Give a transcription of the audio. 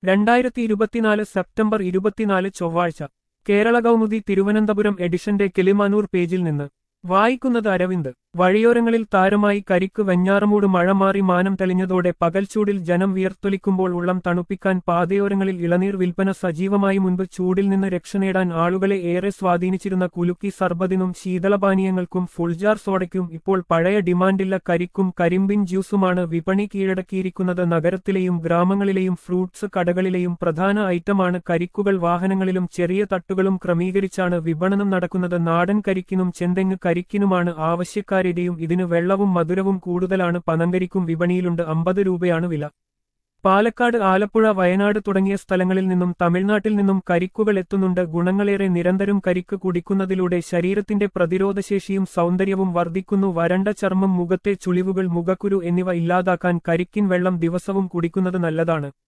രണ്ടായിരത്തി ഇരുപത്തിനാല് സെപ്റ്റംബർ ഇരുപത്തിനാല് ചൊവ്വാഴ്ച കേരള കൗമുദി തിരുവനന്തപുരം എഡിഷന്റെ കിളിമാനൂർ പേജിൽ നിന്ന് വായിക്കുന്നത് അരവിന്ദ് വഴിയോരങ്ങളിൽ താരമായി കരിക്ക് വെഞ്ഞാറമൂട് മഴ മാറി മാനം തെളിഞ്ഞതോടെ പകൽച്ചൂടിൽ ജനം വിയർത്തൊലിക്കുമ്പോൾ ഉള്ളം തണുപ്പിക്കാൻ പാതയോരങ്ങളിൽ ഇളനീർ വിൽപ്പന സജീവമായി മുൻപ് ചൂടിൽ നിന്ന് രക്ഷ നേടാൻ ആളുകളെ ഏറെ സ്വാധീനിച്ചിരുന്ന കുലുക്കി സർബതിനും ശീതളപാനീയങ്ങൾക്കും ഫുൾജാർ സോഡയ്ക്കും ഇപ്പോൾ പഴയ ഡിമാൻഡില്ല കരിക്കും കരിമ്പിൻ ജ്യൂസുമാണ് വിപണി കീഴടക്കിയിരിക്കുന്നത് നഗരത്തിലെയും ഗ്രാമങ്ങളിലെയും ഫ്രൂട്ട്സ് കടകളിലെയും പ്രധാന ഐറ്റമാണ് കരിക്കുകൾ വാഹനങ്ങളിലും ചെറിയ തട്ടുകളും ക്രമീകരിച്ചാണ് വിപണനം നടക്കുന്നത് നാടൻ കരിക്കിനും ചെന്തെങ്ങ് കരിക്കിനുമാണ് ആവശ്യക്കാരുടെയും ഇതിന് വെള്ളവും മധുരവും കൂടുതലാണ് പനങ്കരിക്കും വിപണിയിലുണ്ട് അമ്പത് രൂപയാണ് വില പാലക്കാട് ആലപ്പുഴ വയനാട് തുടങ്ങിയ സ്ഥലങ്ങളിൽ നിന്നും തമിഴ്നാട്ടിൽ നിന്നും കരിക്കുകൾ എത്തുന്നുണ്ട് ഗുണങ്ങളേറെ നിരന്തരം കരിക്ക് കുടിക്കുന്നതിലൂടെ ശരീരത്തിന്റെ പ്രതിരോധശേഷിയും സൗന്ദര്യവും വർദ്ധിക്കുന്നു വരണ്ട ചർമ്മം മുഖത്തെ ചുളിവുകൾ മുഖക്കുരു എന്നിവ ഇല്ലാതാക്കാൻ കരിക്കിൻ വെള്ളം ദിവസവും കുടിക്കുന്നത് നല്ലതാണ്